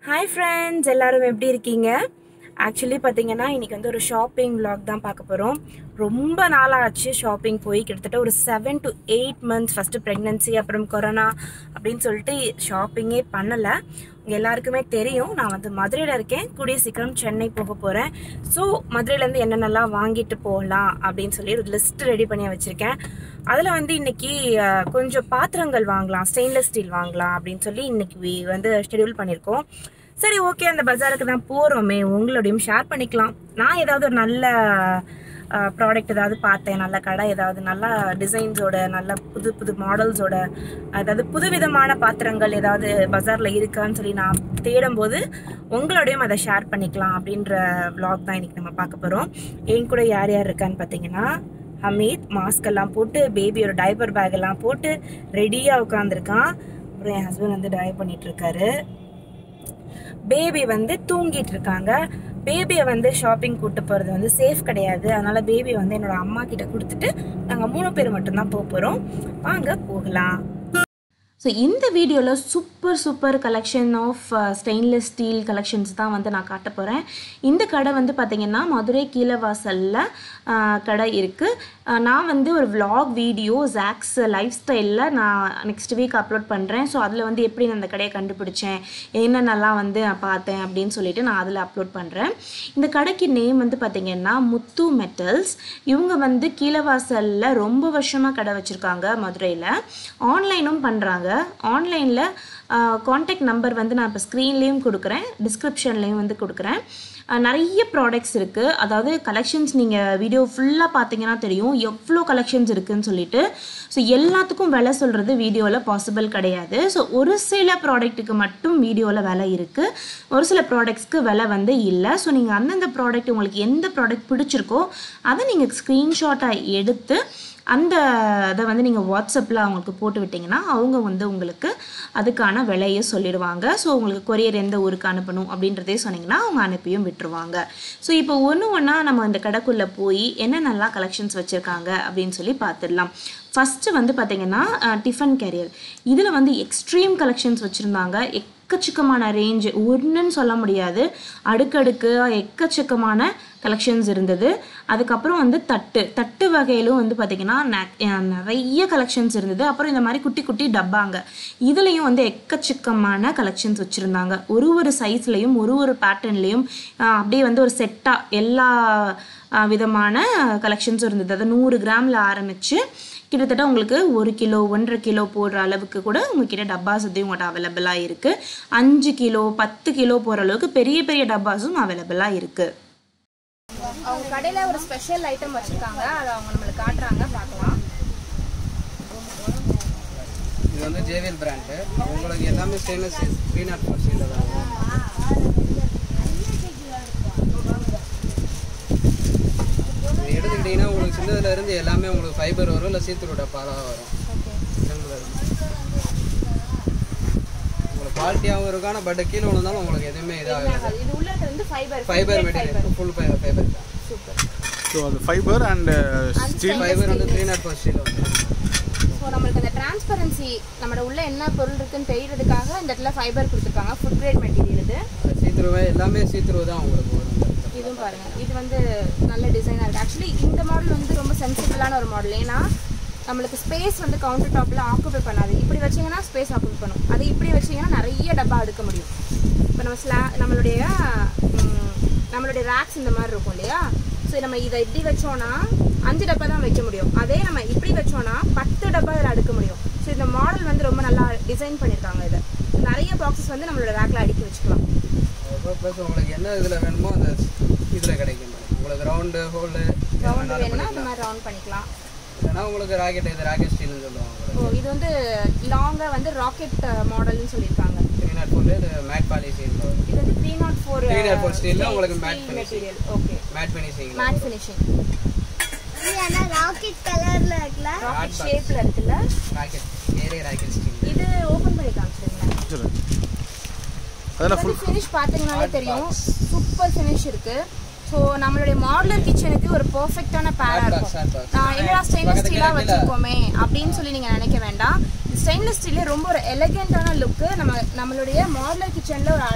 Hi friends எல்லாரும் எப்படி இருக்கீங்க ஆக்சுவலி பார்த்தீங்கன்னா இன்னைக்கு வந்து ஒரு ஷாப்பிங் vlog தான் பார்க்க போகிறோம் ரொம்ப நாளாச்சு ஷாப்பிங் போய் கிட்டத்தட்ட ஒரு seven to eight months first pregnancy அப்புறம் கொரோனா அப்படின்னு சொல்லிட்டு ஷாப்பிங்கே பண்ணலை உங்கள் எல்லாருக்குமே தெரியும் நான் வந்து மதுரையில் இருக்கேன் கூடிய சீக்கிரம் சென்னை போக போகிறேன் ஸோ மதுரையிலேருந்து என்னென்னலாம் வாங்கிட்டு போகலாம் அப்படின்னு சொல்லி ஒரு லிஸ்ட் ரெடி பண்ணி வச்சுருக்கேன் அதில் வந்து இன்னைக்கு அஹ், கொஞ்சம் பாத்திரங்கள் வாங்கலாம் ஸ்டெயின்லெஸ் ஸ்டீல் வாங்கலாம் அப்படின்னு சொல்லி இன்னைக்கு வந்து ஷெடியூல் பண்ணியிருக்கோம் சரி ஓகே அந்த பஜாருக்கு தான் போகிறோமே உங்களோடையும் ஷேர் பண்ணிக்கலாம் நான் ஏதாவது ஒரு நல்ல ப்ராடக்ட் ஏதாவது பார்த்தேன் நல்ல கடை ஏதாவது நல்ல டிசைன்ஸோட நல்ல புது புது மாடல்ஸோட அதாவது புதுவிதமான பாத்திரங்கள் ஏதாவது பஜாரில் இருக்கான்னு சொல்லி நான் தேடும்போது உங்களோடையும் அதை ஷேர் பண்ணிக்கலாம் அப்படின்ற vlog தான் இன்னைக்கு நம்ம பார்க்க போகிறோம் என் கூட யார் யார் இருக்கான்னு பார்த்தீங்கன்னா ஹமீத் மாஸ்க் எல்லாம் போட்டு பேபியோட டைப்பர் பேக் எல்லாம் போட்டு ரெடியாக உட்காந்துருக்கான் அப்புறம் என் ஹஸ்பண்ட் வந்து ட்ரைவ் பண்ணிட்டு இருக்காரு பேபி வந்து தூங்கிட்டு இருக்காங்க பேபியை வந்து ஷாப்பிங் கூட்டு போகிறது வந்து சேஃப் கிடையாது அதனால பேபி வந்து என்னோட அம்மா கிட்ட கொடுத்துட்டு நாங்கள் மூணு பேர் மட்டும்தான் போக போகிறோம் வாங்க போகலாம் ஸோ இந்த வீடியோவில் super super collection of stainless steel collections தான் வந்து நான் காட்ட போகிறேன் இந்த கடை வந்து பார்த்திங்கன்னா மதுரை கீழவாசலில் கடை இருக்குது நான் வந்து ஒரு vlog வீடியோ ஜாக்ஸ் லைஃப் ஸ்டைலில் நான் நெக்ஸ்ட் வீக் அப்லோட் பண்ணுறேன் ஸோ அதில் வந்து எப்படி நான் அந்த கடையை கண்டுபிடிச்சேன் என்னென்னலாம் வந்து நான் பார்த்தேன் அப்படின்னு சொல்லிட்டு நான் அதில் அப்லோட் பண்ணுறேன் இந்த கடைக்கு நேம் வந்து பார்த்திங்கன்னா முத்து மெட்டல்ஸ் இவங்க வந்து கீழவாசலில் ரொம்ப வருஷமாக கடை வச்சுருக்காங்க மதுரையில் ஆன்லைனும் பண்ணுறாங்க ஆன்லைனில் காண்டாக்ட் நம்பர் வந்து நான் இப்போ ஸ்க்ரீன்லேயும் கொடுக்குறேன் டிஸ்கிரிப்ஷன்லேயும் வந்து கொடுக்குறேன் அஹ் நிறைய ப்ராடக்ட்ஸ் இருக்குது அதாவது கலெக்ஷன்ஸ் நீங்கள் வீடியோ ஃபுல்லாக பார்த்தீங்கன்னா தெரியும் எவ்வளோ கலெக்ஷன்ஸ் இருக்குன்னு சொல்லிட்டு ஸோ எல்லாத்துக்கும் விலை சொல்கிறது வீடியோவில் பாசிபிள் கிடையாது ஸோ ஒரு சில ப்ராடக்ட்டுக்கு மட்டும் வீடியோவில் விலை இருக்குது ஒரு சில ப்ராடக்ட்ஸ்க்கு விலை வந்து இல்லை ஸோ நீங்கள் அந்தந்த ப்ராடக்ட் உங்களுக்கு எந்த ப்ராடக்ட் பிடிச்சிருக்கோ அதை நீங்கள் ஸ்க்ரீன்ஷாட்டாக எடுத்து அந்த இதை வந்து நீங்கள் வாட்ஸ்அப்பில் அவங்களுக்கு போட்டு விட்டிங்கன்னா அவங்க வந்து உங்களுக்கு அதுக்கான விலையை சொல்லிடுவாங்க ஸோ உங்களுக்கு கொரியர் எந்த ஊருக்கு அனுப்பணும் அப்படின்றதே சொன்னீங்கன்னா அவங்க அனுப்பியும் விட்டுருவாங்க ஸோ இப்போ ஒன்று ஒன்றா நம்ம இந்த கடைக்குள்ளே போய் என்னென்னலாம் கலெக்ஷன்ஸ் வச்சுருக்காங்க அப்படின்னு சொல்லி பார்த்துடலாம் ஃபஸ்ட்டு வந்து பார்த்திங்கன்னா டிஃபன் கேரியர் இதில் வந்து எக்ஸ்ட்ரீம் கலெக்ஷன்ஸ் வச்சுருந்தாங்க எக்கச்சக்கமான ரேஞ்சு ஒன்றுன்னு சொல்ல முடியாது அடுக்கடுக்கு எக்கச்சக்கமான கலெக்ஷன்ஸ் இருந்தது அதுக்கப்புறம் வந்து தட்டு தட்டு வகையிலும் வந்து பார்த்திங்கன்னா ந- நிறைய கலெக்ஷன்ஸ் இருந்தது அப்புறம் இந்த மாதிரி குட்டி குட்டி டப்பாங்க இதுலேயும் வந்து எக்கச்சக்கமான கலெக்ஷன்ஸ் வச்சுருந்தாங்க ஒரு ஒரு சைஸ்லேயும் ஒரு ஒரு பேட்டர்ன்லேயும் அப்படியே வந்து ஒரு செட்டாக எல்லா ஆஹ், விதமான கலெக்ஷன்ஸும் இருந்தது அது நூறு கிராமில் ஆரம்பித்து கிட்டத்தட்ட உங்களுக்கு ஒரு கிலோ ஒன்றரை கிலோ போடுற அளவுக்கு கூட உங்ககிட்ட டப்பாஸ் வந்து உங்கள்கிட்ட அவைலபிளாக இருக்குது அஞ்சு கிலோ பத்து கிலோ போகிற அளவுக்கு பெரிய பெரிய டப்பாஸும் அவைலபிளாக இருக்குது அவங்க கடையில ஒரு ஸ்பெஷல் ஐட்டம் வச்சிருக்காங்க அதை அவங்க நம்மளுக்கு காட்டுறாங்க பார்க்கலாம் இது வந்து ஜேவிஎல் பிராண்டு உங்களுக்கு எல்லாமே ஸ்டெயின்லெஸ் த்ரீ நாட் ஃபோர் ஸ்டீலில் தான் வரும். இது எடுத்துக்கிட்டிங்கன்னா உங்களுக்கு சின்னதுல இருந்து எல்லாமே உங்களுக்கு ஃபைபர் வரும் இல்லை சீத்துரு டப்பா தான் வரும் சின்னதுல இருந்து. உங்களுக்கு குவாலிட்டியாகவும் இருக்கும் ஆனால் பட் கீழே விழுந்தாலும் உங்களுக்கு எதுவுமே இதாகாது இது உள்ள இருக்கிறது வந்து fiber fiber material full fiber fiber தான் ஸோ அது ஃபைபர் அண்ட் ஸ்டீல் ஃபைபர் வந்து த்ரீ நாட் ஃபோர் ஸ்டீல் வந்து ஸோ நம்மளுக்கு அந்த டிரான்ஸ்பரன்சி நம்மளோட உள்ள என்ன பொருள் இருக்குன்னு தெரியறதுக்காக இந்த இடத்துல ஃபைபர் கொடுத்துருக்காங்க ஃபுட் கிரேட் மெட்டீரியல் இது சீத்துருவே எல்லாமே சீத்துருவு தான் உங்களுக்கு வரும் இதுவும் பாருங்க இது வந்து நல்ல டிசைனாக இருக்குது ஆக்சுவலி இந்த மாடல் வந்து ரொம்ப சென்சிபிளான ஒரு மாடல் ஏன்னா நம்மளுக்கு ஸ்பேஸ் வந்து கவுண்டர் டாப்பில் ஆக்குபை பண்ணாது இப்படி வச்சீங்கன்னா ஸ்பேஸ் ஆக்குபை பண்ணும் அது இப்படி வச்சீங்கன்னா நிறைய டப்பா அடுக்க முடியும் இப்போ நம்ம ஸ்லா நம்மளுடைய ம், நம்மளுடைய ரேக்ஸ் இந்த மாதிரி இருக்கும் இல்லையா ஸோ நம்ம இதை இப்படி வச்சோன்னா அஞ்சு டப்பா தான் வைக்க முடியும் அதே நம்ம இப்படி வச்சோன்னா பத்து டப்பா இதில் அடுக்க முடியும் ஸோ இந்த மாடல் வந்து ரொம்ப நல்லா டிசைன் பண்ணியிருக்காங்க இதை நிறைய பாக்ஸஸ் வந்து நம்மளோட ரேக்கில் அடுக்கி வச்சுக்கலாம் அப்புறம் ப்ளஸ் உங்களுக்கு என்ன இதில் வேணுமோ அந்த இதில் கிடைக்கும் madam. உங்களுக்கு ரவுண்டு ஹோல்டு ரவுண்டு வேணும்னா அந்த மாதிரி ரவுண்ட் பண்ணிக்கலாம் இல்லைன்னா உங்களுக்கு ராக்கெட் இது ராக்கெட் ஸ்டீல்னு சொல்லுவாங்க ஓ இது வந்து லாங்காக வந்து ராக்கெட் மாடல்னு சொல்லியிருக்காங்க த்ரீ நாட் ஃபோர் இது மேட் பாலிசின்னு வரும் இது வந்து three not four three not four ஸ்டீலில் உங்களுக்கு matte finishing material okay matte finishing matte finishing rocket கலர்ல இருக்குல்ல ராக்கெட் ஷேப்பில் இருக்குல்ல ராக்கெட் வேறே ராக்கெட் ஸ்டீல் இது ஓப்பன் பண்ணி காமிச்சிருங்க அதெல்லாம் வந்து ஃபினிஷ் பார்த்தீங்கன்னாலே தெரியும் சூப்பர் ஃபினிஷ் இருக்கு ஸோ நம்மளுடைய மாடுலர் கிச்சனுக்கு ஒரு பெர்ஃபெக்டான பேரா Hot box, இருக்கும் hot box. நான் என்னடா ஸ்டெயின்லெஸ் பக்கத்து ஸ்டீலாக கீழே வச்சிருக்கோமே அப்படின்னு சொல்லி நீங்கள் நினைக்க வேண்டாம் ஸ்டெயின்லெஸ் ஸ்டீல்லே ரொம்ப ஒரு எலகென்ட்டான லுக்கு நம்ம நம்மளுடைய மாடுலர் கிச்சனில் ஒரு அழக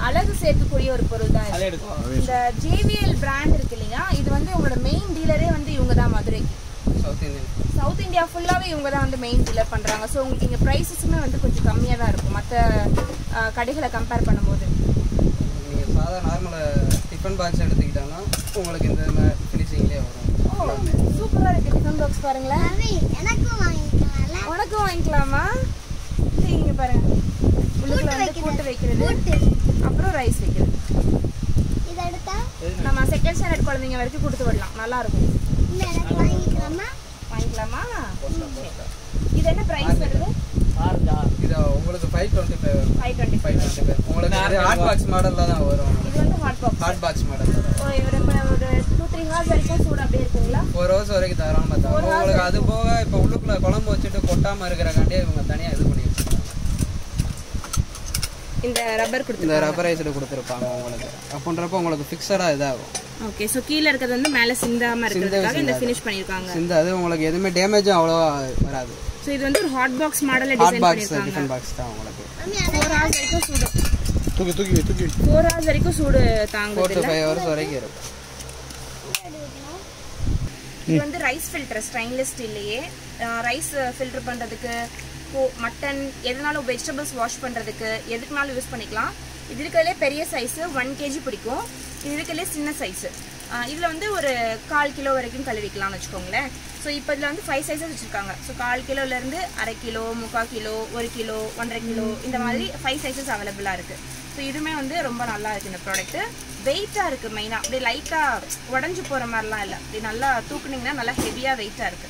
அழகு சேர்க்கக்கூடிய ஒரு பொருள் தான் இது. இந்த ஜேவிஎல் பிராண்ட் இருக்கு இல்லையா இது வந்து உங்களோட மெயின் டீலரே வந்து இவங்க தான் மதுரைக்கு சவுத் இந்தியன் சவுத் இந்தியா ஃபுல்லாகவே இவங்க தான் வந்து மெயின் டீலர் பண்ணுறாங்க ஸோ உங்களுக்கு இங்கே ப்ரைஸஸுமே வந்து கொஞ்சம் கம்மியாக தான் இருக்கும் மற்ற கடைகளை கம்பேர் பண்ணும்போது நீங்கள் சாதா நார்மல் டிஃபன் பாக்ஸ் எடுத்துக்கிட்டோம்னா உங்களுக்கு இந்த ஃபினிஷிங்லேயே வரும் சூப்பராக இருக்குது டிஃபன் பாக்ஸ் பாருங்களேன் எனக்கும் வாங்கிக்கலாம்ல உனக்கும் வாங்கிக்கலாமா சரி இங்க பாருங்க உள்ளுக்குள்ள வந்து கூட்டு வைக்கிறது அப்புறம் ரைஸ் வைக்கிறது இதை எடுத்தா நம்ம செகண்ட் ஸ்டாண்டர்ட் குழந்தைங்க வரைக்கும் கொடுத்து விடலாம் நல்லா இருக்கும் இந்த எனக்கு வாங்கிக்கலாமா வாங்கிக்கலாமா சரி. இது என்ன பிரைஸ் வருது இது உங்களுக்கு ஃபைவ் டுவெண்ட்டி ஃபைவ் வரும் five twenty five twenty five உங்களுக்கு இது ஹாட் பாக்ஸ் மாடலில் தான் வரும் இது வந்து hot box hot box model வரும் ஓ ஒரு இப்ப ஒரு டூ த்ரீ ஹவர்ஸ் வரைக்கும் சூடு அப்படியே இருக்குங்களா ஃபோர் ஹவர்ஸ் வரைக்கும் தாராளமாக தரும் உங்களுக்கு அது போக இப்போ உள்ளுக்குள்ள குழம்பு வச்சுட்டு கொட்டாமல் இருக்கிறக்காண்டியே இவங்க தனியாக இது பண்ணி வச்சுருக்காங்க இந்த ரப்பர் கொடுத்து இந்த ரப்பரைஸ்டு கொடுத்துருப்பாங்க உங்களுக்கு அப்படின்றப்போ உங்களுக்கு ஃபிக்ஸடாக இதாகும் ஓகே ஸோ கீழே இருக்கிறது வந்து மேலே சிந்தாம இருக்கிறதுக்காக இந்த ஃபினிஷ் பண்ணியிருக்காங்க இந்த அது உங்களுக்கு எதுவுமே டேமேஜும் அவ்வளோவா வராது ஸோ இது வந்து ஒரு ஹாட் பாக்ஸ் மாடலில் ஹாட் டிசைன் பாக்ஸ் பண்ணியிருக்காங்க டிஃபன் பாக்ஸ் தான் உங்களுக்கு ஃபோர் ஹவர்ஸ் வரைக்கும் சூடு தூக்கி தூக்கி தூக்கி ஃபோர் ஹவர்ஸ் வரைக்கும் சூடு ஃபோர் தாங்குது டு ஃபைவ் ஹவர்ஸ் வரைக்கும் இருக்கும் இது வந்து ரைஸ் ஃபில்டர் ஸ்டெயின்லெஸ் ஸ்டீல்லையே ரைஸ் ஃபில்டர் பண்ணுறதுக்கு மட்டன் எதுனாலும் வெஜிடபிள்ஸ் வாஷ் பண்ணுறதுக்கு எதுக்குனாலும் யூஸ் பண்ணிக்கலாம் இது இருக்கிறதுலே பெரிய சைஸு ஒன் கேஜி பிடிக்கும் இது இருக்கிறதுலே சின்ன சைஸு இதில் வந்து ஒரு கால் கிலோ வரைக்கும் கழுவிக்கலாம்னு வச்சுக்கோங்களேன் ஸோ இப்போ இதில் வந்து ஃபைவ் சைஸஸ் வச்சுருக்காங்க ஸோ கால் கிலோலேருந்து அரை கிலோ முக்கால் கிலோ ஒரு கிலோ ஒன்றரை கிலோ இந்த மாதிரி ஃபைவ் சைஸஸ் அவைலபிளாக இருக்குது ஸோ இதுவுமே வந்து ரொம்ப நல்லா இருக்குது இந்த ப்ராடக்ட்டு வெயிட்டாக இருக்குது மெயினாக அப்படியே லைட்டாக உடஞ்சி போகிற மாதிரிலாம் இல்லை அப்படி நல்லா தூக்குனீங்கன்னா நல்லா ஹெவியாக வெயிட்டாக இருக்குது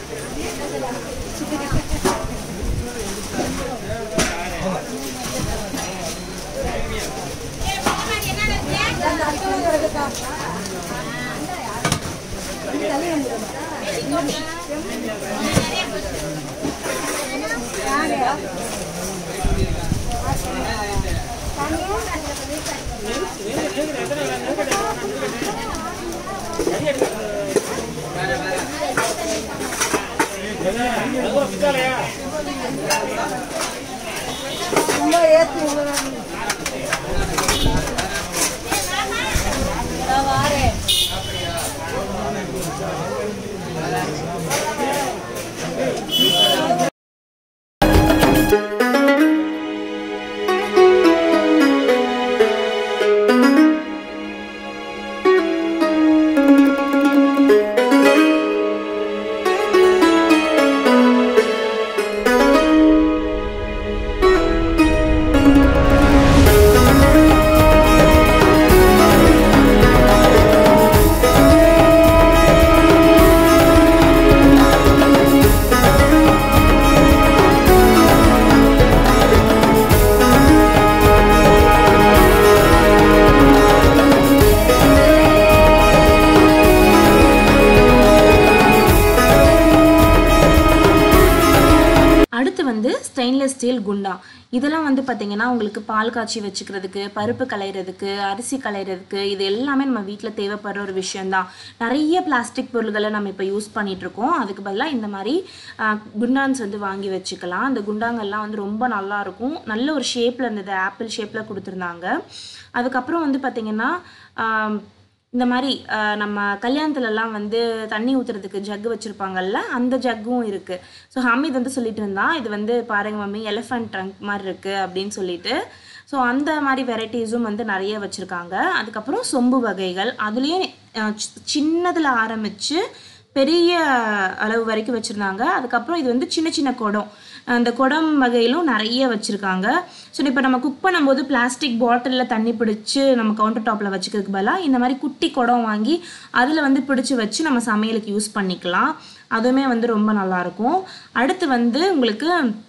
அடுத்து வந்து ஸ்டெயின்லெஸ் ஸ்டீல் குண்டா இதெல்லாம் வந்து பார்த்திங்கன்னா உங்களுக்கு பால் காய்ச்சி வச்சுக்கிறதுக்கு பருப்பு களையிறதுக்கு அரிசி களையிறதுக்கு இது எல்லாமே நம்ம வீட்டில் தேவைப்படுற ஒரு விஷயந்தான் நிறைய பிளாஸ்டிக் பொருள்களை நம்ம இப்போ யூஸ் பண்ணிகிட்ருக்கோம் அதுக்கு பதிலாக இந்த மாதிரி ஆஹ், குண்டான்ஸ் வந்து வாங்கி வச்சுக்கலாம் அந்த குண்டாங்கள்லாம் வந்து ரொம்ப நல்லா இருக்கும் நல்ல ஒரு ஷேப்பில் இருந்தது ஆப்பிள் ஷேப்பில் கொடுத்துருந்தாங்க அதுக்கப்புறம் வந்து பார்த்திங்கன்னா ஆம், இந்த மாதிரி அஹ், நம்ம கல்யாணத்துலலாம் வந்து தண்ணி ஊற்றுறதுக்கு ஜக்கு வச்சுருப்பாங்கல்ல அந்த ஜக்கும் இருக்குது ஸோ ஹமீத் வந்து சொல்லிட்டு இருந்தான் இது வந்து பாருங்க மம்மி எலிஃபண்ட் ட்ரங்க் மாதிரி இருக்குது அப்படின்னு சொல்லிட்டு ஸோ அந்த மாதிரி வெரைட்டிஸும் வந்து நிறைய வச்சுருக்காங்க அதுக்கப்புறம் சொம்பு வகைகள் அதுலேயும் சின்னதில் ஆரம்பித்து பெரிய அளவு வரைக்கும் வச்சுருந்தாங்க அதுக்கப்புறம் இது வந்து சின்ன சின்ன குடம் அந்த குடம் வகையிலும் நிறைய வச்சுருக்காங்க ஸோ இப்போ நம்ம குக் பண்ணும்போது பிளாஸ்டிக் பாட்டிலில் தண்ணி பிடிச்சி நம்ம கவுண்டர் டாப்பில் வச்சுக்கிறதுக்கு பதிலாக இந்த மாதிரி குட்டி குடம் வாங்கி அதில் வந்து பிடிச்சி வச்சு நம்ம சமையலுக்கு யூஸ் பண்ணிக்கலாம் அதுவுமே வந்து ரொம்ப நல்லாயிருக்கும் அடுத்து வந்து உங்களுக்கு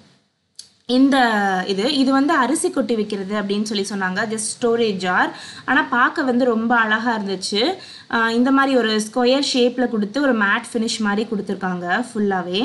இந்த இது இது வந்து அரிசி கொட்டி வைக்கிறது அப்படின்னு சொல்லி சொன்னாங்க ஜஸ்ட் ஸ்டோரேஜ் ஜார் ஆனால் பார்க்க வந்து ரொம்ப அழகாக இருந்துச்சு ஆஹ் இந்த மாதிரி ஒரு ஸ்கொயர் ஷேப்பில் கொடுத்து ஒரு மேட் ஃபினிஷ் மாதிரி கொடுத்துருக்காங்க ஃபுல்லாகவே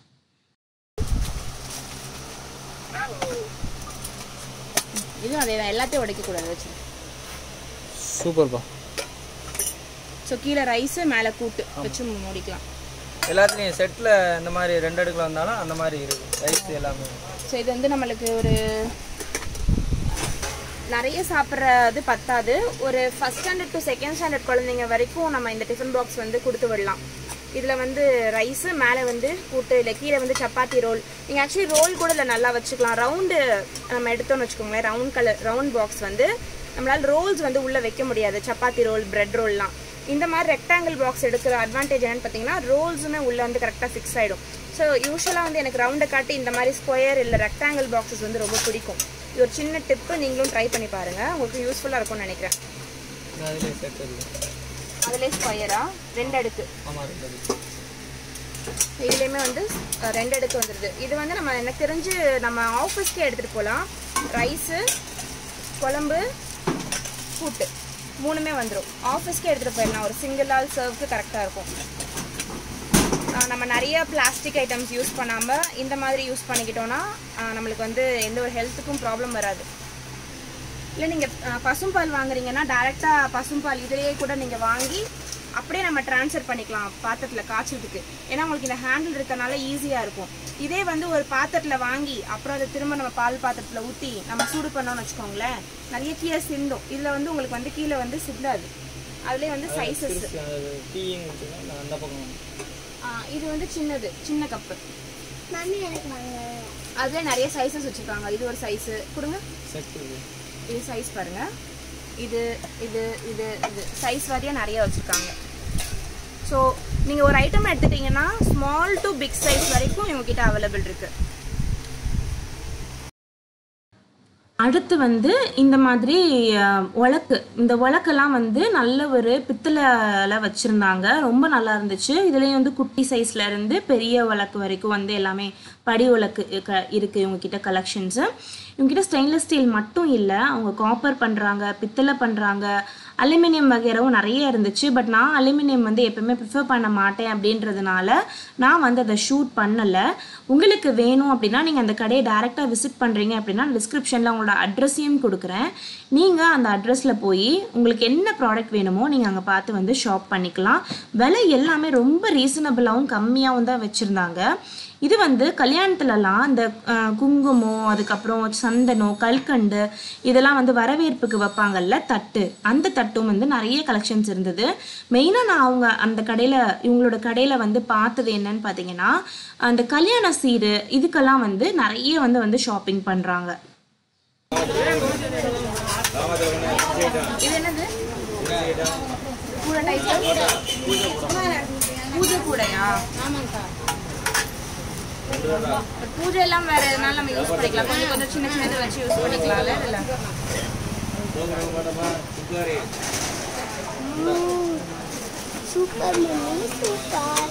இதுவும் அதே தான் எல்லாத்தையும் உடைக்கக்கூடாது வச்சு சூப்பர்ப்பா ஸோ கீழே ரைஸு மேலே கூட்டு வச்சு மூடிக்கலாம் எல்லாத்துலேயும் செட்டில் இந்த மாதிரி ரெண்டு அடுக்கில் வந்தாலும் அந்த மாதிரி இருக்குது ரைஸ் எல்லாமே ஸோ இது வந்து நம்மளுக்கு ஒரு நிறைய சாப்பிட்றது பத்தாது ஒரு first standard to second standard குழந்தைங்க வரைக்கும் நம்ம இந்த டிஃபன் பாக்ஸ் வந்து கொடுத்து விடலாம் இதில் வந்து ரைஸு மேலே வந்து கூட்டு இல்லை கீழே வந்து சப்பாத்தி ரோல் நீங்கள் ஆக்சுவலி ரோல் கூட இதில் நல்லா வச்சுக்கலாம் ரவுண்டு நம்ம எடுத்தோம்னு வச்சுக்கோங்களேன் ரவுண்ட் கலர் ரவுண்ட் பாக்ஸ் வந்து நம்மளால் ரோல்ஸ் வந்து உள்ளே வைக்க முடியாது சப்பாத்தி ரோல் பிரெட் ரோல்லாம் இந்த மாதிரி ரெக்டாங்கிள் பாக்ஸ் எடுக்கிற அட்வான்டேஜ் என்னன்னு பார்த்தீங்கன்னா ரோல்ஸுமே உள்ளே வந்து கரெக்டாக ஃபிக்ஸ் ஆகிடும் ஸோ யூஸ்வலாக வந்து எனக்கு ரவுண்டை காட்டி இந்த மாதிரி ஸ்கொயர் இல்லை ரெக்டாங்கிள் பாக்ஸஸ் வந்து ரொம்ப பிடிக்கும் இது ஒரு சின்ன டிப்பு நீங்களும் ட்ரை பண்ணி பாருங்கள் உங்களுக்கு யூஸ்ஃபுல்லாக இருக்கும்னு நினைக்கிறேன் அதிலே சேர்த்து இருக்கு அதிலே ஸ்கொயராக ரெண்டு அடுக்கு ஆமாம் ரெண்டு இருக்கு. இதுலேயுமே வந்து அஹ், ரெண்டு அடுக்கு வந்துடுது இது வந்து நம்ம எனக்கு தெரிஞ்சு நம்ம ஆஃபீஸ்க்கே எடுத்துகிட்டு போகலாம் ரைஸு குழம்பு கூட்டு மூணுமே வந்துடும் ஆஃபீஸ்க்கே எடுத்துகிட்டு போயிடலாம் ஒரு சிங்கிள் ஆள் சர்வ்க்கு கரெக்டாக இருக்கும் அஹ், நம்ம நிறைய பிளாஸ்டிக் ஐட்டம்ஸ் யூஸ் பண்ணாமல் இந்த மாதிரி யூஸ் பண்ணிக்கிட்டோன்னா அஹ், நம்மளுக்கு வந்து எந்த ஒரு ஹெல்த்துக்கும் ப்ராப்ளம் வராது இல்லை நீங்கள் பசும்பால் வாங்குறீங்கன்னா டேரெக்டாக பசும்பால் இதிலேயே கூட நீங்கள் வாங்கி அப்படியே நம்ம ட்ரான்ஸ்ஃபர் பண்ணிக்கலாம் பாத்திரத்தில் காய்ச்சதுக்கு ஏன்னா உங்களுக்கு இந்த ஹேண்டில் இருக்கறனால ஈஸியாக இருக்கும் இதே வந்து ஒரு பாத்திரத்தில் வாங்கி அப்புறம் அதை திரும்ப நம்ம பால் பாத்திரத்தில் ஊற்றி நம்ம சூடு பண்ணோம்னு வச்சுக்கோங்களேன் நிறைய கீழே சிந்தும் இதில் வந்து உங்களுக்கு வந்து கீழே வந்து சிந்தாது அதுலேயே வந்து சைஸஸ் அது டீயும் வச்சுக்கோங்க நான் அந்த பக்கம் இது வந்து சின்னது சின்ன கப்பு மம்மி எனக்கு வாங்க அதுலேயே நிறைய சைஸஸ் வச்சுருக்காங்க இது ஒரு சைஸு கொடுங்க செட் இது இது சைஸ் பாருங்க இது இது இது இது சைஸ் வாரியாக நிறைய வச்சுருக்காங்க ஸோ நீங்கள் ஒரு ஐட்டம் எடுத்துட்டீங்கன்னா ஸ்மால் டு பிக் சைஸ் வரைக்கும் இவங்ககிட்ட அவைலபிள் இருக்கு அடுத்து வந்து இந்த மாதிரி அஹ், உலக்கு இந்த உலக்கெல்லாம் வந்து நல்ல ஒரு பித்தளைல வச்சுருந்தாங்க ரொம்ப நல்லா இருந்துச்சு இதுலேயும் வந்து குட்டி சைஸ்ல இருந்து பெரிய உலக்கு வரைக்கும் வந்து எல்லாமே படி உலக்கு க- இருக்கு இவங்ககிட்ட கலெக்ஷன்ஸு இவங்ககிட்ட ஸ்டெயின்லெஸ் ஸ்டீல் மட்டும் இல்லை அவங்க காப்பர் பண்ணுறாங்க பித்தளை பண்ணுறாங்க அலுமினியம் வகைரவும் நிறைய இருந்துச்சு பட் நான் அலுமினியம் வந்து எப்பவுமே ப்ரிஃபர் பண்ண மாட்டேன் அப்படின்றதுனால நான் வந்து அதை ஷூட் பண்ணலை உங்களுக்கு வேணும் அப்படின்னா நீங்கள் அந்த கடையை டேரெக்டாக விசிட் பண்ணுறீங்க அப்படின்னா டிஸ்கிரிப்ஷனில் உங்களோட அட்ரஸையும் கொடுக்குறேன் நீங்கள் அந்த அட்ரஸில் போய் உங்களுக்கு என்ன ப்ராடக்ட் வேணுமோ நீங்கள் அங்கே பார்த்து வந்து ஷாப் பண்ணிக்கலாம் விலை எல்லாமே ரொம்ப ரீசனபிளாகவும் கம்மியாகவும் தான் வச்சுருந்தாங்க இது வந்து கல்யாணத்துலலாம் இந்த அஹ், குங்குமம் அதுக்கப்புறம் சந்தனம் கல்கண்டு இதெல்லாம் வந்து வரவேற்புக்கு வைப்பாங்கல்ல தட்டு அந்த தட்டும் வந்து நிறைய கலெக்ஷன்ஸ் இருந்தது மெயினாக நான் அவங்க அந்த கடையில் இவங்களோட கடையில் வந்து பார்த்தது என்னன்னு பார்த்தீங்கன்னா அந்த கல்யாண சீரு இதுக்கெல்லாம் வந்து நிறைய வந்து வந்து ஷாப்பிங் பண்ணுறாங்க இது என்னது கூட டைப் பூஜை கூடையா ஆமாங்கக்கா பூஜை எல்லாம் வேற எதனால நம்ம யூஸ் பண்ணிக்கலாம் கொஞ்சம் கொஞ்சம் சின்ன சின்னது வச்சு யூஸ் பண்ணிக்கலாம்ல இதுல super mummy super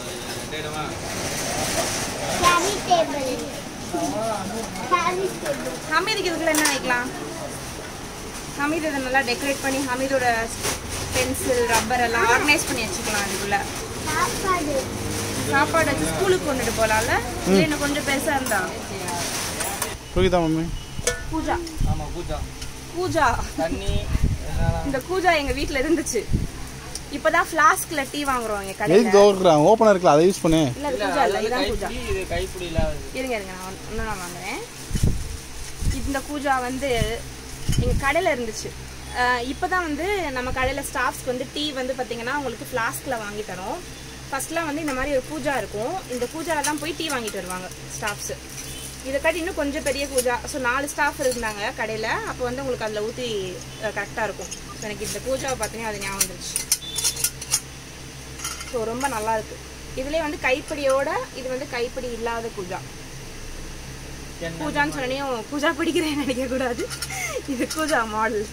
carry table carry table ஹமீதுக்கு இதுக்குள்ள என்ன வைக்கலாம் ஹமீத் இதை நல்லா டெக்கரேட் பண்ணி ஹமீதோட பென்சில் ரப்பர் எல்லாம் ஆர்கனைஸ் பண்ணி வச்சுக்கலாம் அதுக்குள்ள சாப்பாடு சாப்பாடு வச்சு ஸ்கூலுக்கு கொண்டுட்டு போகலாம்ல இல்லை இன்னும் கொஞ்சம் பெருசா இருந்தா புரியுதா மம்மி பூஜா ஆமாம் பூஜா பூஜா தண்ணி என்னெல்லாம் இந்த கூஜா எங்க வீட்ல இருந்துச்சு இப்பதான் ஃபிளாஸ்க்ல டீ வாங்குறோம் எங்க எதுக்கு கடையில தோக்குறான் ஓப்பனாக இருக்குல்ல அதை யூஸ் பண்ணு இல்ல அது பூஜா இல்ல இதான் பூஜா கைப்பிடி இது கைப்பிடி இல்லாதது இருங்க இருங்க நான் வந்து- இன்னும் நான் வாங்குறேன் இந்த கூஜா வந்து எங்க கடையில இருந்துச்சு அஹ் இப்பதான் வந்து நம்ம கடையில ஸ்டாஃப்ஸ்க்கு வந்து டீ வந்து பாத்தீங்கன்னா உங்களுக்கு ஃபிளாஸ்க்ல வாங்கி தரோம் ஃபர்ஸ்ட்லாம் வந்து இந்த மாதிரி ஒரு பூஜா இருக்கும் இந்த பூஜால தான் போய் டீ வாங்கிட்டு வருவாங்க ஸ்டாஃப்ஸ் இதை காட்டி இன்னும் கொஞ்சம் பெரிய பூஜா ஸோ நாலு ஸ்டாஃப் இருந்தாங்க கடையில் அப்போ வந்து உங்களுக்கு அதில் ஊற்றி கரெக்டாக இருக்கும் ஸோ எனக்கு இந்த பூஜாவை பார்த்தீங்கன்னா அது ஞாபகம் வந்துருச்சு ஸோ ரொம்ப நல்லா இருக்கு இதுலேயே வந்து கைப்பிடியோட இது வந்து கைப்பிடி இல்லாத பூஜா பூஜான்னு சொன்னையும் பூஜா பிடிக்கிறேன்னு நினைக்க கூடாது இது பூஜா மாடல்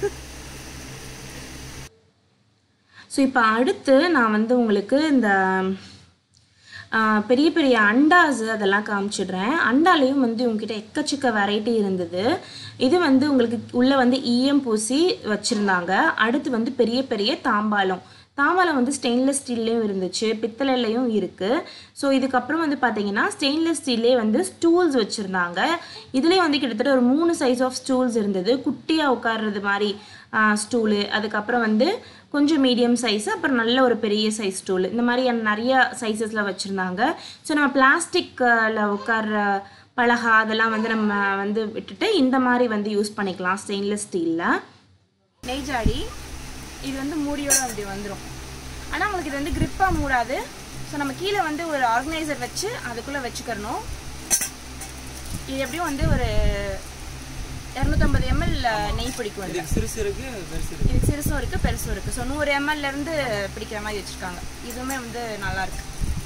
ஸோ இப்போ அடுத்து நான் வந்து உங்களுக்கு இந்த ஆ, பெரிய பெரிய அண்டாஸ் அதெல்லாம் காமிச்சிடுறேன் அண்டாலையும் வந்து உங்ககிட்ட எக்கச்சக்க வெரைட்டி இருந்தது இது வந்து உங்களுக்கு உள்ளே வந்து ஈயம் பூசி வச்சுருந்தாங்க அடுத்து வந்து பெரிய பெரிய தாம்பாலம் தாம்பாலம் வந்து ஸ்டெயின்லெஸ் ஸ்டீல்லையும் இருந்துச்சு பித்தளைலையும் இருக்குது ஸோ இதுக்கப்புறம் வந்து பார்த்தீங்கன்னா ஸ்டெயின்லெஸ் ஸ்டீல்லே வந்து ஸ்டூல்ஸ் வச்சுருந்தாங்க இதுலேயே வந்து கிட்டத்தட்ட ஒரு மூணு சைஸ் ஆஃப் ஸ்டூல்ஸ் இருந்தது குட்டியாக உட்கார்றது மாதிரி ஸ்டூலு அதுக்கப்புறம் வந்து கொஞ்சம் மீடியம் சைஸ் அப்புறம் நல்ல ஒரு பெரிய சைஸ் ஸ்டூல் இந்த மாதிரி நிறைய சைஸஸில் வச்சுருந்தாங்க ஸோ நம்ம பிளாஸ்டிக்கில் உட்கார்ற பலகா அதெல்லாம் வந்து நம்ம வந்து விட்டுட்டு இந்த மாதிரி வந்து யூஸ் பண்ணிக்கலாம் ஸ்டெயின்லெஸ் ஸ்டீலில் நெய் ஜாடி இது வந்து மூடியோட அப்படி வந்துடும் ஆனால் உங்களுக்கு இது வந்து grip-ஆ மூடாது ஸோ நம்ம கீழே வந்து ஒரு ஆர்கனைசர் வச்சு அதுக்குள்ளே வச்சுக்கிறணும் இது எப்படியும் வந்து ஒரு இரநூத்தம்பது எம்எல் நெய் பிடிக்கும் இதுல. இதுக்கு சிறுசு இருக்கு பெருசு இருக்கு இது சிறுசும் இருக்குது பெருசும் இருக்குது ஸோ நூறு எம்எல்ல இருந்து பிடிக்கிற மாதிரி வச்சுருக்காங்க இதுவுமே வந்து நல்லா இருக்கு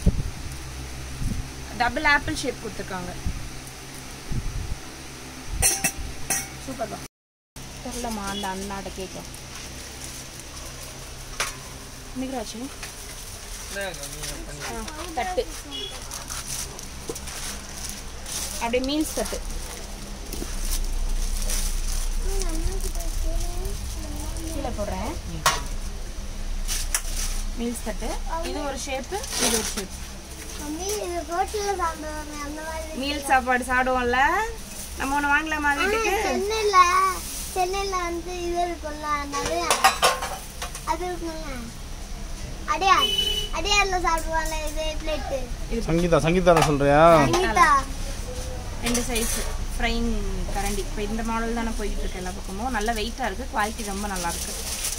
டபுள் ஆப்பிள் ஷேப் கொடுத்துருக்காங்க சூப்பர் தான் தெரிலம்மா அந்த அண்ணாட்ட கேட்கும் நிகராச்சு தட்டு அப்படியே மீல்ஸ் தட்டு கீழே போடுறேன் மீல்ஸ் தட்டு இது ஒரு ஷேப்பு இது ஒரு ஷேப் மம்மி இது ஹோட்டல்ல சாப்பிடுவாங்க அந்த மாதிரி மீல் சாப்பாடு சாப்பிடுவோம்ல நம்ம ஒன்று வாங்கலாமா வீட்டுக்கு சென்னையில சென்னையில வந்து இது இருக்கும்ல நிறைய அது இருக்கும்ல அடையார் அடையார்ல சாப்பிடுவாங்க இது பிளேட்டு சங்கீதா சங்கீதா சொல்றியா அனிதா ரெண்டு சைஸ் ஃப்ரைங் கரண்டி இப்போ இந்த மாடல் தானே போயிட்டு இருக்கு எல்லா பக்கமும் நல்ல வெயிட்டாக இருக்குது குவாலிட்டி ரொம்ப நல்லா இருக்கு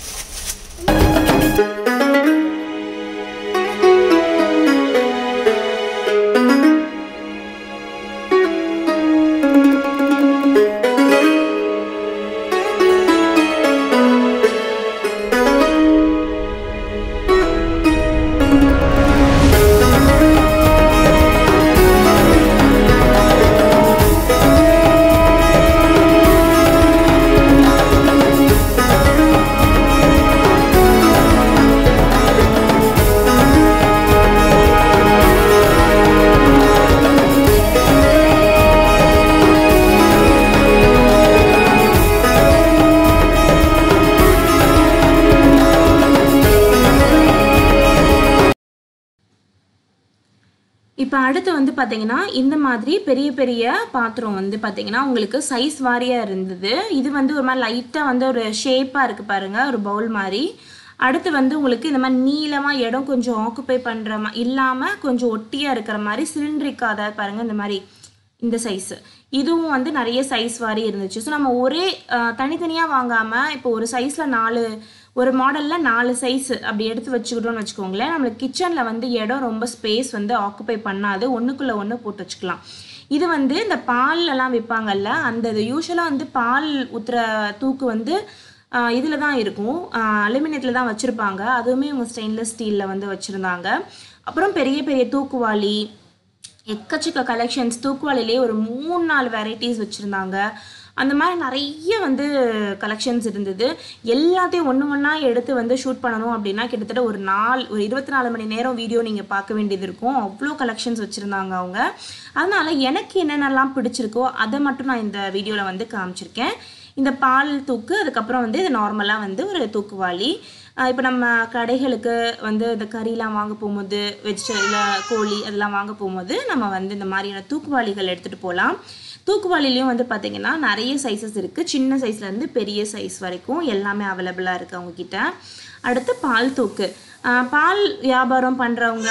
இப்போ அடுத்து வந்து பார்த்தீங்கன்னா இந்த மாதிரி பெரிய பெரிய பாத்திரம் வந்து பார்த்தீங்கன்னா உங்களுக்கு சைஸ் வாரியாக இருந்தது இது வந்து ஒரு மாதிரி லைட்டாக வந்து ஒரு ஷேப்பாக இருக்குது பாருங்கள் ஒரு பவுல் மாதிரி அடுத்து வந்து உங்களுக்கு இந்த மாதிரி நீளமாக இடம் கொஞ்சம் ஆக்குப்பை பண்ணுற மா இல்லாமல் கொஞ்சம் ஒட்டியாக இருக்கிற மாதிரி சிலிண்ட்ரிக்காக அதாவது பாருங்கள் இந்த மாதிரி இந்த சைஸு இதுவும் வந்து நிறைய சைஸ் வாரி இருந்துச்சு ஸோ நம்ம ஒரே தனித்தனியாக வாங்காமல் இப்போ ஒரு சைஸில் நாலு ஒரு மாடலில் நாலு சைஸ் அப்படி எடுத்து வச்சுக்கிட்டோம்னு வச்சுக்கோங்களேன் நம்மளுக்கு கிச்சனில் வந்து இடம் ரொம்ப ஸ்பேஸ் வந்து ஆக்குப்பை பண்ணாது ஒன்றுக்குள்ளே ஒன்று போட்டு வச்சுக்கலாம் இது வந்து இந்த பால்லலாம் விற்பாங்கல்ல அந்த யூஸ்வலாக வந்து பால் ஊற்றுற தூக்கு வந்து இதில் தான் இருக்கும் அலுமினியத்தில் தான் வச்சுருப்பாங்க அதுவுமே இவங்க ஸ்டெயின்லெஸ் ஸ்டீலில் வந்து வச்சுருந்தாங்க அப்புறம் பெரிய பெரிய தூக்குவாளி எக்கச்சக்க கலெக்ஷன்ஸ் தூக்குவாளிலே ஒரு மூணு நாலு வெரைட்டிஸ் வச்சுருந்தாங்க அந்த மாதிரி நிறைய வந்து கலெக்ஷன்ஸ் இருந்தது எல்லாத்தையும் ஒன்று ஒன்றா எடுத்து வந்து ஷூட் பண்ணணும் அப்படின்னா கிட்டத்தட்ட ஒரு நாள் ஒரு இருபத்தி நாலு மணி நேரம் வீடியோ நீங்கள் பார்க்க வேண்டியது இருக்கும் அவ்வளோ கலெக்ஷன்ஸ் வச்சுருந்தாங்க அவங்க அதனால எனக்கு என்னென்னலாம் பிடிச்சிருக்கோ அதை மட்டும் நான் இந்த வீடியோவில் வந்து காமிச்சிருக்கேன் இந்த பால் தூக்கு அதுக்கப்புறம் வந்து இது நார்மலாக வந்து ஒரு தூக்குவாளி இப்போ நம்ம கடைகளுக்கு வந்து இந்த கறிலாம் வாங்க போகும்போது வெஜிடபிள் கோழி அதெல்லாம் வாங்க போகும்போது நம்ம வந்து இந்த மாதிரியான தூக்குவாளிகள் எடுத்துகிட்டு போகலாம் தூக்குவாளிலையும் வந்து பார்த்திங்கன்னா நிறைய சைஸஸ் இருக்குது சின்ன சைஸ்லேருந்து பெரிய சைஸ் வரைக்கும் எல்லாமே அவைலபிளாக இருக்குது அவங்கக்கிட்ட அடுத்து பால் தூக்கு ஆஹ் பால் வியாபாரம் பண்ணுறவங்க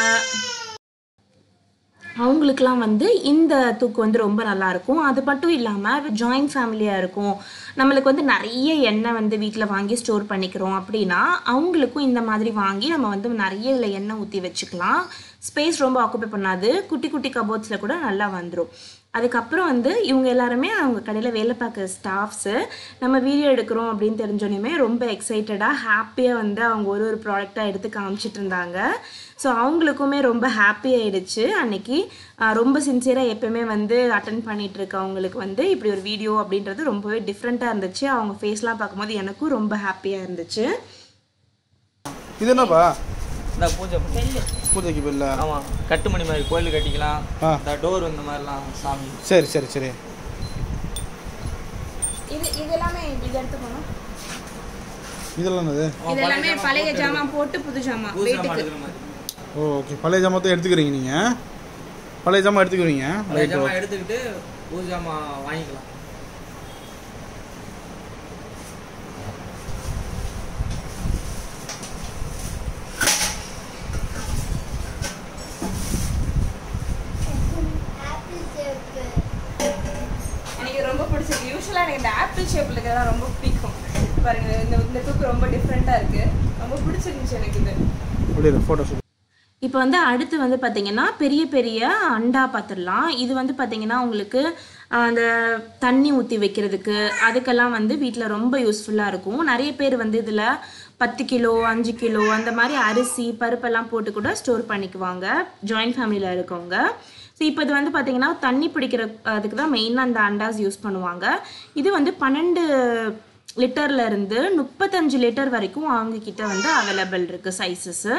அவங்களுக்குலாம் வந்து இந்த தூக்கு வந்து ரொம்ப நல்லா இருக்கும் அது மட்டும் இல்லாமல் ஜாயிண்ட் ஃபேமிலியாக இருக்கும் நம்மளுக்கு வந்து நிறைய எண்ணெய் வந்து வீட்டில் வாங்கி ஸ்டோர் பண்ணிக்கிறோம் அப்படின்னா அவங்களுக்கும் இந்த மாதிரி வாங்கி நம்ம வந்து நிறைய இதில் எண்ணெய் ஊற்றி வச்சுக்கலாம் ஸ்பேஸ் ரொம்ப ஆக்குப்பை பண்ணாது குட்டி குட்டி கபோர்ட்ஸில் கூட நல்லா வந்துடும் அதுக்கப்புறம் வந்து இவங்க எல்லாருமே அவங்க கடையில் வேலை பார்க்குற ஸ்டாஃப்ஸு நம்ம வீடியோ எடுக்கிறோம் அப்படின்னு தெரிஞ்சோன்னே ரொம்ப எக்ஸைட்டடாக ஹாப்பியாக வந்து அவங்க ஒரு ஒரு ப்ராடக்டாக எடுத்து காமிச்சிட்டு இருந்தாங்க ஸோ அவங்களுக்குமே ரொம்ப ஹாப்பி ஆயிடுச்சு அன்னைக்கு ஆஹ் ரொம்ப சின்சியராக எப்பயுமே வந்து அட்டன் பண்ணிட்டு இருக்கவங்களுக்கு வந்து இப்படி ஒரு வீடியோ அப்படின்றது ரொம்பவே டிஃப்ரெண்ட்டாக இருந்துச்சு அவங்க ஃபேஸ்லாம் பார்க்கும்போது எனக்கும் ரொம்ப ஹாப்பியாக இருந்துச்சு இது என்னப்பா இந்த பூஜை பூஜைக்கு பில்ல ஆமாம் கட்டுமணி மாதிரி கோயில் கட்டிக்கலாம் ஆ. இந்த டோர் இந்த மாதிரிலாம் சாமி சரி சரி சரி இது இது எல்லாமே இது எடுத்துக்கணும் இதெல்லாம் என்னது இது எல்லாமே பழைய ஜாமான் போட்டு புது ஜாமான் பூஜை வீட்டுக்கு எடுக்கிற மாதிரி ஓ ஓகே பழைய ஜாமத்தை எடுத்துக்கிறீங்க நீங்கள் பழைய ஜாமான் எடுத்துக்கிறீங்க பழைய ரைட் ஜாமான் எடுத்துக்கிட்டு பூஜை ஜாமான் வாங்கிக்கலாம் ஆப்பிள் ஷேப்பு தூக்கில் இருக்கிறதா ரொம்ப பிடிக்கும் பாருங்க இந்த இந்த தூக்கு ரொம்ப டிஃப்ரெண்ட்டாக இருக்குது ரொம்ப பிடிச்சிருந்துச்சு எனக்கு இது அப்படியே ஃபோட்டோ ஷூட் இப்போ வந்து அடுத்து வந்து பார்த்தீங்கன்னா பெரிய பெரிய அண்டா பார்த்துடலாம் இது வந்து பார்த்தீங்கன்னா உங்களுக்கு ஆஹ், அந்த தண்ணி ஊற்றி வைக்கிறதுக்கு அதுக்கெல்லாம் வந்து வீட்டில் ரொம்ப யூஸ்ஃபுல்லாக இருக்கும் நிறைய பேர் வந்து இதில் பத்து கிலோ அஞ்சு கிலோ அந்த மாதிரி அரிசி பருப்பெல்லாம் போட்டு கூட ஸ்டோர் பண்ணிக்குவாங்க ஜாயிண்ட் ஃபேமிலியில் இருக்கவங்க ஸோ இப்போ இது வந்து பார்த்தீங்கன்னா தண்ணி பிடிக்கிற அதுக்கு தான் மெயினாக அந்த அண்டாஸ் யூஸ் பண்ணுவாங்க இது வந்து பன்னெண்டு லிட்டர்ல இருந்து முப்பத்தஞ்சு லிட்டர் வரைக்கும் அவங்க கிட்ட வந்து அவைலபிள் இருக்குது சைஸஸ்ஸு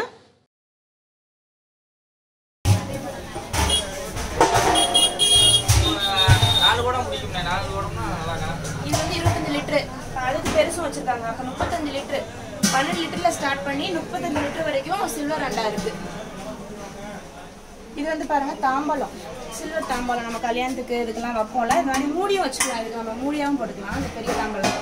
நாலு குடம் முடிக்கும்ண்ணே நாலு குடம்னா நல்லா கணக்கு இது வந்து இருபத்தஞ்சு லிட்டரு அதுக்கு பெருசும் வச்சுருக்காங்க அப்போ முப்பத்தஞ்சு லிட்டரு பன்னெண்டு லிட்டரில் ஸ்டார்ட் பண்ணி முப்பத்தஞ்சு லிட்டர் வரைக்கும் சில்வர் அண்டா இருக்குது இது வந்து பாருங்க தாம்பாளம் சில்வர் தாம்பாளம் நம்ம கல்யாணத்துக்கு இதுக்கெல்லாம் வைப்போம்ல இது மாதிரி மூடியும் வச்சுக்கலாம் இதுக்கு நம்ம மூடியாவும் போட்டுக்கலாம் இந்த பெரிய தாம்பாளம்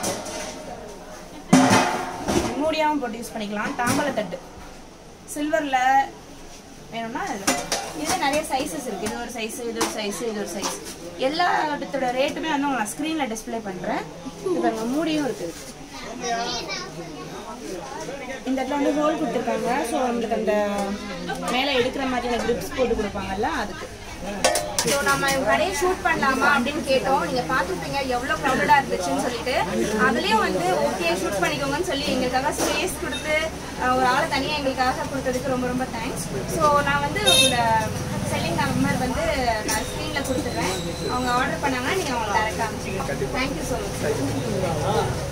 மூடியாவும் போட்டு யூஸ் பண்ணிக்கலாம் தாம்பாள தட்டு சில்வரில் வேணும்னா இது இது நிறைய சைஸஸ் இருக்குது இது ஒரு சைஸ் இது ஒரு சைஸ் இது ஒரு சைஸ் எல்லா இடத்தோட ரேட்டுமே வந்து உங்களை நான் ஸ்க்ரீனில் டிஸ்ப்ளே பண்ணுறேன் இது பாருங்க மூடியும் இருக்குது இந்த இடத்துல வந்து ஹோல் கொடுத்துருக்காங்க ஸோ நம்மளுக்கு அந்த மேலே எடுக்கிற மாதிரி அந்த கிரிப்ஸ் போட்டு கொடுப்பாங்கல்ல அதுக்கு ஸோ நம்ம இவங்க கடையை ஷூட் பண்ணலாமா அப்படின்னு கேட்டோம் நீங்கள் பார்த்துருப்பீங்க எவ்வளோ க்ரௌடடாக இருந்துச்சுன்னு சொல்லிட்டு அதுலேயும் வந்து ஓகே ஷூட் பண்ணிக்கோங்கன்னு சொல்லி எங்களுக்காக ஸ்பேஸ் கொடுத்து அஹ், ஒரு ஆளை தனியாக எங்களுக்காக கொடுத்ததுக்கு ரொம்ப ரொம்ப தேங்க்ஸ் ஸோ நான் வந்து உங்களோட செல்லிங் நம்பர் வந்து நான் ஸ்க்ரீனில் கொடுத்துட்றேன் அவங்க ஆர்டர் பண்ணாங்கன்னா நீங்கள் அவங்களை டேரெக்டாக அனுப்பிச்சிக்கலாம் தேங்க்யூ ஸோ மச்